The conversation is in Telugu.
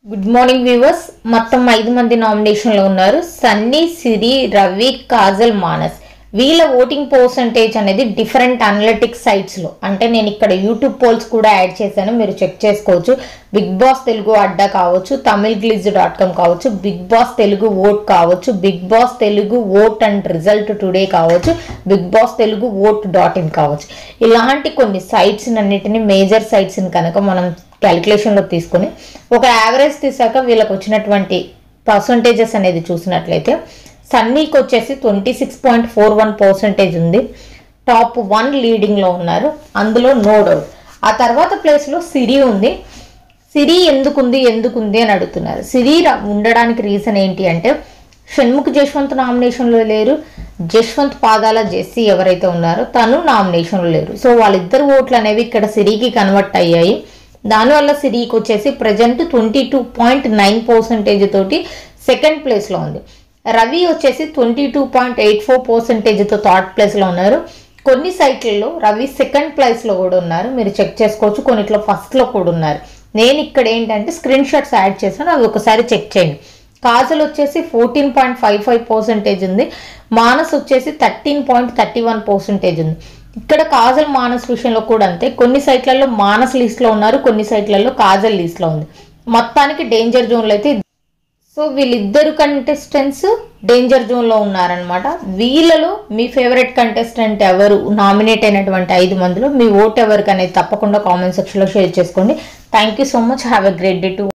గుడ్ మార్నింగ్ వ్యూవర్స్ మొత్తం ఐదు మంది నామినేషన్లో ఉన్నారు సన్నీ సిరి రవి కాజల్ మానస్ వీళ్ళ ఓటింగ్ పర్సంటేజ్ అనేది డిఫరెంట్ అనలిటిక్స్ సైట్స్లో అంటే నేను ఇక్కడ యూట్యూబ్ పోల్స్ కూడా యాడ్ చేశాను మీరు చెక్ చేసుకోవచ్చు బిగ్ బాస్ తెలుగు అడ్డా కావచ్చు తమిళ్ గ్లిజ్ డాట్ కామ్ కావచ్చు బిగ్ బాస్ తెలుగు ఓట్ కావచ్చు Bigg Boss Telugu vote and result today కావచ్చు Bigg Boss Telugu vote dot in కావచ్చు ఇలాంటి కొన్ని సైట్స్ అన్నిటిని మేజర్ సైట్స్ని కనుక మనం క్యాలిక్యులేషన్లో తీసుకొని ఒక యావరేజ్ తీసాక వీళ్ళకి వచ్చినటువంటి పర్సంటేజెస్ అనేది చూసినట్లయితే సన్నీకి వచ్చేసి twenty six point four one percentage ఉంది టాప్ వన్ లీడింగ్లో ఉన్నారు అందులో నో డౌట్ ఆ తర్వాత ప్లేస్లో సిరి ఉంది సిరి ఎందుకుంది ఎందుకుంది అని అడుగుతున్నారు సిరి ర- ఉండడానికి రీజన్ ఏంటి అంటే షణ్ముఖ్ జశ్వంత్ నామినేషన్లో లేరు జశ్వంత్ పాదాల జెస్సీ ఎవరైతే ఉన్నారో తను నామినేషన్లో లేరు సో వాళ్ళిద్దరు ఓట్లు అనేవి ఇక్కడ సిరికి కన్వర్ట్ అయ్యాయి దానివల్ల సిరికి వచ్చేసి present twenty two point nine percentage తోటి సెకండ్ ప్లేస్లో ఉంది రవి వచ్చేసి twenty two point eight four పర్సెంటేజ్తో థర్డ్ ప్లేస్లో ఉన్నారు కొన్ని సైట్లలో రవి సెకండ్ ప్లేస్లో కూడా ఉన్నారు మీరు చెక్ చేసుకోవచ్చు కొన్నిట్లో ఫస్ట్లో కూడా ఉన్నారు నేను ఇక్కడ ఏంటంటే స్క్రీన్ షాట్స్ యాడ్ చేశాను అవి ఒకసారి చెక్ చేయండి కాజల్ వచ్చేసి fourteen point five five percentage ఉంది మానస్ వచ్చేసి thirteen point thirty one percentage ఉంది ఇక్కడ కాజల్ మానస్ విషయంలో కూడా అంతే కొన్ని సైట్లలో మానస్ లిస్ట్లో ఉన్నారు కొన్ని సైట్లలో కాజల్ లిస్ట్లో ఉంది మొత్తానికి డేంజర్ జోన్లో అయితే సో వీళ్ళిద్దరు కంటెస్టెంట్స్ డేంజర్ జోన్లో ఉన్నారనమాట వీళ్ళలో మీ ఫేవరెట్ కంటెస్టెంట్ ఎవరు నామినేట్ అయినటువంటి ఐదు మందిలో మీ ఓట్ ఎవరికి అనేది తప్పకుండా కామెంట్ సెక్షన్లో షేర్ చేసుకోండి thank you so much have a great day to